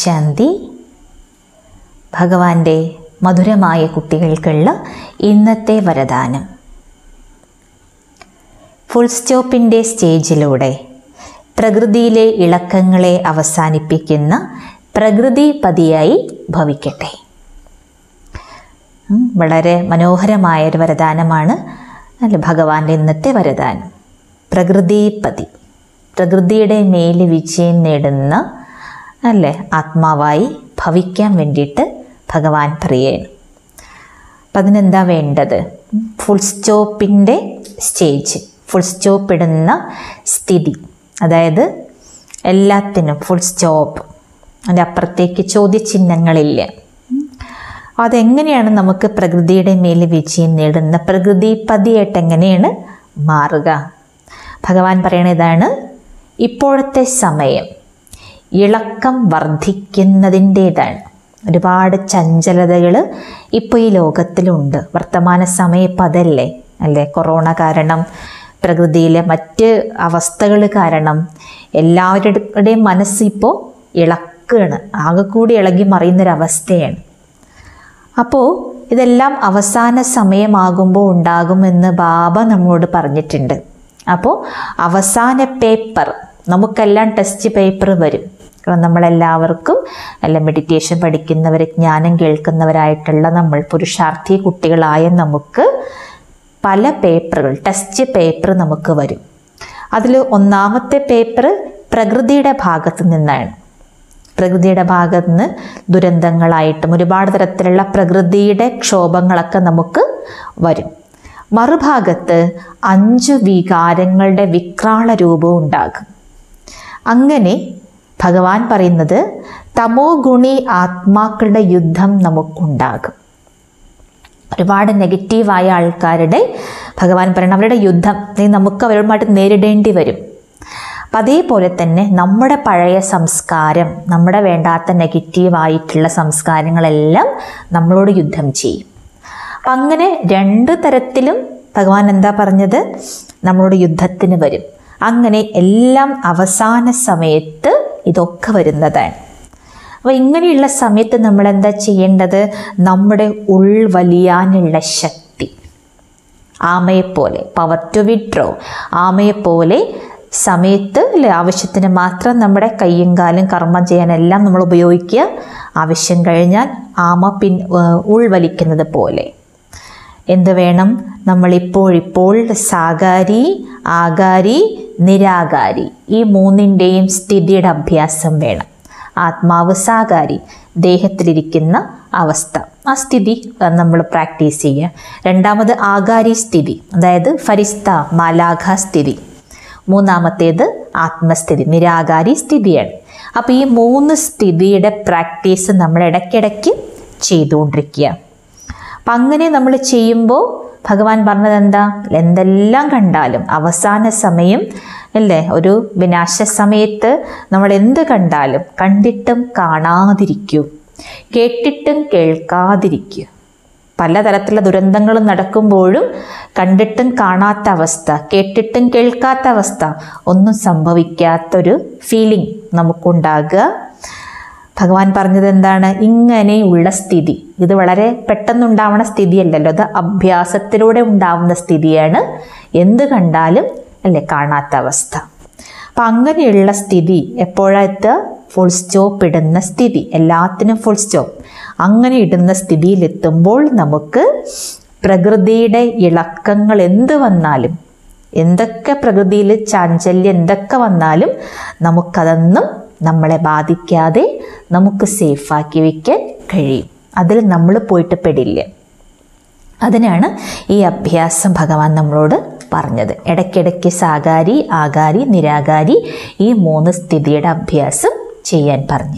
ശാന്തി ഭഗവാന്റെ മധുരമായ കുട്ടികൾക്കുള്ള ഇന്നത്തെ വരദാനം ഫുൾ സ്റ്റോപ്പിൻ്റെ സ്റ്റേജിലൂടെ പ്രകൃതിയിലെ ഇളക്കങ്ങളെ അവസാനിപ്പിക്കുന്ന പ്രകൃതിപതിയായി ഭവിക്കട്ടെ ഉം, വളരെ മനോഹരമായ ഒരു വരദാനമാണ് അല്ല ഭഗവാന്റെ ഇന്നത്തെ വരദാനം പ്രകൃതിപതി പ്രകൃതിയുടെ മേൽ വിജയം നേടുന്ന അല്ലേ ആത്മാവായി ഭവിക്കാൻ വേണ്ടിയിട്ട് ഭഗവാൻ പറയുകയാണ് അപ്പം അതിനെന്താ വേണ്ടത് ഫുൾ സ്റ്റോപ്പിൻ്റെ സ്റ്റേജ് ഫുൾ സ്റ്റോപ്പ് ഇടുന്ന സ്ഥിതി അതായത് എല്ലാത്തിനും ഫുൾ സ്റ്റോപ്പ് അതിൻ്റെ അപ്പുറത്തേക്ക് ചോദ്യചിഹ്നങ്ങളില്ല അതെങ്ങനെയാണ് നമുക്ക് പ്രകൃതിയുടെ മേൽ വിജയം നേടുന്ന പ്രകൃതി പതിയായിട്ട് എങ്ങനെയാണ് മാറുക ഭഗവാൻ പറയണ ഇതാണ് ഇപ്പോഴത്തെ സമയം ഇളക്കം വർദ്ധിക്കുന്നതിൻ്റേതാണ് ഒരുപാട് ചഞ്ചലതകൾ ഇപ്പോൾ ഈ ലോകത്തിലുണ്ട് വർത്തമാന സമയം ഇപ്പം അതല്ലേ അല്ലേ കൊറോണ കാരണം പ്രകൃതിയിലെ മറ്റ് അവസ്ഥകൾ കാരണം എല്ലാവരുടെയും മനസ്സിപ്പോൾ ഇളക്കുകയാണ് ആകെ കൂടി ഇളകി മറിയുന്നൊരവസ്ഥയാണ് അപ്പോൾ ഇതെല്ലാം അവസാന സമയമാകുമ്പോൾ ഉണ്ടാകുമെന്ന് ബാബ നമ്മളോട് പറഞ്ഞിട്ടുണ്ട് അപ്പോൾ അവസാന പേപ്പർ നമുക്കെല്ലാം ടെസ്റ്റ് പേപ്പർ വരും കാരണം നമ്മളെല്ലാവർക്കും അല്ല മെഡിറ്റേഷൻ പഠിക്കുന്നവർ ജ്ഞാനം കേൾക്കുന്നവരായിട്ടുള്ള നമ്മൾ പുരുഷാർത്ഥി കുട്ടികളായ നമുക്ക് പല പേപ്പറുകൾ ടെസ്റ്റ് പേപ്പർ നമുക്ക് വരും അതിൽ ഒന്നാമത്തെ പേപ്പർ പ്രകൃതിയുടെ ഭാഗത്ത് നിന്നാണ് പ്രകൃതിയുടെ ഭാഗത്ത് നിന്ന് ദുരന്തങ്ങളായിട്ടും ഒരുപാട് തരത്തിലുള്ള പ്രകൃതിയുടെ ക്ഷോഭങ്ങളൊക്കെ നമുക്ക് വരും മറുഭാഗത്ത് അഞ്ച് വികാരങ്ങളുടെ വിക്രാള രൂപവും ഉണ്ടാകും അങ്ങനെ ഭഗവാൻ പറയുന്നത് തമോ ഗുണി ആത്മാക്കളുടെ യുദ്ധം നമുക്കുണ്ടാകും ഒരുപാട് നെഗറ്റീവായ ആൾക്കാരുടെ ഭഗവാൻ പറയുന്നത് അവരുടെ യുദ്ധം ഇത് നമുക്ക് അവരുമായിട്ട് നേരിടേണ്ടി വരും അപ്പം അതേപോലെ തന്നെ നമ്മുടെ പഴയ സംസ്കാരം നമ്മുടെ വേണ്ടാത്ത നെഗറ്റീവായിട്ടുള്ള സംസ്കാരങ്ങളെല്ലാം നമ്മളോട് യുദ്ധം ചെയ്യും അപ്പം അങ്ങനെ രണ്ട് തരത്തിലും ഭഗവാൻ എന്താ പറഞ്ഞത് നമ്മളോട് യുദ്ധത്തിന് വരും അങ്ങനെ എല്ലാം അവസാന സമയത്ത് ഇതൊക്കെ വരുന്നതാണ് അപ്പോൾ ഇങ്ങനെയുള്ള സമയത്ത് നമ്മൾ എന്താ ചെയ്യേണ്ടത് നമ്മുടെ ഉൾവലിയാനുള്ള ശക്തി ആമയെപ്പോലെ പവർ ടു വിഡ്രോ ആമയെപ്പോലെ സമയത്ത് അല്ലെ ആവശ്യത്തിന് മാത്രം നമ്മുടെ കയ്യും കാലും കർമ്മം ചെയ്യാനെല്ലാം നമ്മൾ ഉപയോഗിക്കുക ആവശ്യം കഴിഞ്ഞാൽ ആമ പിൻ ഏഹ് ഉൾവലിക്കുന്നത് പോലെ എന്ത് വേണം നമ്മളിപ്പോഴിപ്പോൾ സാകാരി ആകാരി നിരാകാരി ഈ മൂന്നിൻ്റെയും സ്ഥിതിയുടെ അഭ്യാസം വേണം ആത്മാവ് സാകാരി ദേഹത്തിലിരിക്കുന്ന അവസ്ഥ ആ സ്ഥിതി നമ്മൾ പ്രാക്ടീസ് ചെയ്യുക രണ്ടാമത് ആകാരി സ്ഥിതി അതായത് ഫരിസ്ത മാലാഖ സ്ഥിതി മൂന്നാമത്തേത് ആത്മസ്ഥിതി നിരാകാരി സ്ഥിതിയാണ് അപ്പോൾ ഈ മൂന്ന് സ്ഥിതിയുടെ പ്രാക്ടീസ് നമ്മൾ ഇടയ്ക്കിടയ്ക്ക് ചെയ്തുകൊണ്ടിരിക്കുക അപ്പം അങ്ങനെ നമ്മൾ ചെയ്യുമ്പോൾ ഭഗവാൻ പറഞ്ഞത് എന്താ എന്തെല്ലാം കണ്ടാലും അവസാന സമയം അല്ലേ ഒരു വിനാശ സമയത്ത് നമ്മൾ എന്ത് കണ്ടാലും കണ്ടിട്ടും കാണാതിരിക്കൂ കേട്ടിട്ടും കേൾക്കാതിരിക്കൂ പലതരത്തിലുള്ള ദുരന്തങ്ങളും നടക്കുമ്പോഴും കണ്ടിട്ടും കാണാത്ത അവസ്ഥ കേട്ടിട്ടും കേൾക്കാത്ത അവസ്ഥ ഒന്നും സംഭവിക്കാത്തൊരു ഫീലിംഗ് നമുക്കുണ്ടാകുക ഭഗവാൻ പറഞ്ഞത് എന്താണ് ഇങ്ങനെയുള്ള സ്ഥിതി ഇത് വളരെ പെട്ടെന്നുണ്ടാവുന്ന സ്ഥിതിയല്ലല്ലോ അത് അഭ്യാസത്തിലൂടെ ഉണ്ടാവുന്ന സ്ഥിതിയാണ് എന്ത് കണ്ടാലും അല്ലേ കാണാത്ത അവസ്ഥ അപ്പം അങ്ങനെയുള്ള സ്ഥിതി എപ്പോഴാത്ത ഫുൾ സ്റ്റോപ്പ് ഇടുന്ന സ്ഥിതി എല്ലാത്തിനും ഫുൾ സ്റ്റോപ്പ് അങ്ങനെ ഇടുന്ന സ്ഥിതിയിലെത്തുമ്പോൾ നമുക്ക് പ്രകൃതിയുടെ ഇളക്കങ്ങൾ എന്ത് വന്നാലും എന്തൊക്കെ പ്രകൃതിയിൽ ചാഞ്ചല്യം എന്തൊക്കെ വന്നാലും നമുക്കതൊന്നും നമ്മളെ ബാധിക്കാതെ നമുക്ക് സേഫാക്കി വയ്ക്കാൻ കഴിയും അതിൽ നമ്മൾ പോയിട്ട് പെടില്ല അതിനാണ് ഈ അഭ്യാസം ഭഗവാൻ നമ്മളോട് പറഞ്ഞത് ഇടയ്ക്കിടയ്ക്ക് സാകാരി ആകാരി നിരാകാരി ഈ മൂന്ന് സ്ഥിതിയുടെ അഭ്യാസം ചെയ്യാൻ പറഞ്ഞു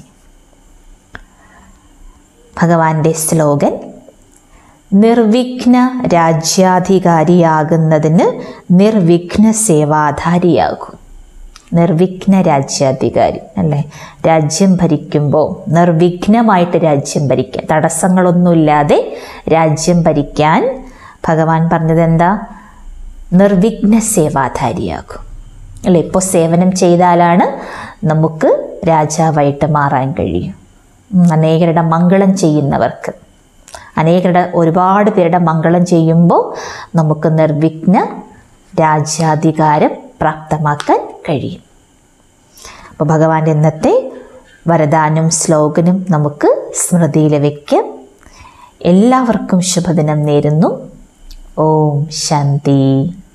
ഭഗവാന്റെ സ്ലോഗൻ നിർവിഘ്ന രാജ്യാധികാരിയാകുന്നതിന് നിർവിഘ്ന സേവാധാരിയാകും നിർവിഘ്ന രാജ്യാധികാരി അല്ലേ രാജ്യം ഭരിക്കുമ്പോൾ നിർവിഘ്നമായിട്ട് രാജ്യം ഭരിക്കാൻ തടസ്സങ്ങളൊന്നുമില്ലാതെ രാജ്യം ഭരിക്കാൻ ഭഗവാൻ പറഞ്ഞത് എന്താ നിർവിഘ്ന സേവാധാരിയാകും അല്ലേ ഇപ്പോൾ സേവനം ചെയ്താലാണ് നമുക്ക് രാജാവായിട്ട് മാറാൻ കഴിയും ഉം, അനേകരുടെ മംഗളം ചെയ്യുന്നവർക്ക് അനേകരുടെ ഒരുപാട് പേരുടെ മംഗളം ചെയ്യുമ്പോൾ നമുക്ക് നിർവിഘ്ന രാജ്യാധികാരം പ്രാപ്തമാക്കാൻ കഴിയും അപ്പോൾ ഭഗവാന്റെ ഇന്നത്തെ വരദാനം ശ്ലോകനും നമുക്ക് സ്മൃതിയിൽ വയ്ക്കാം എല്ലാവർക്കും ശുഭദിനം നേരുന്നു ഓം ശാന്തി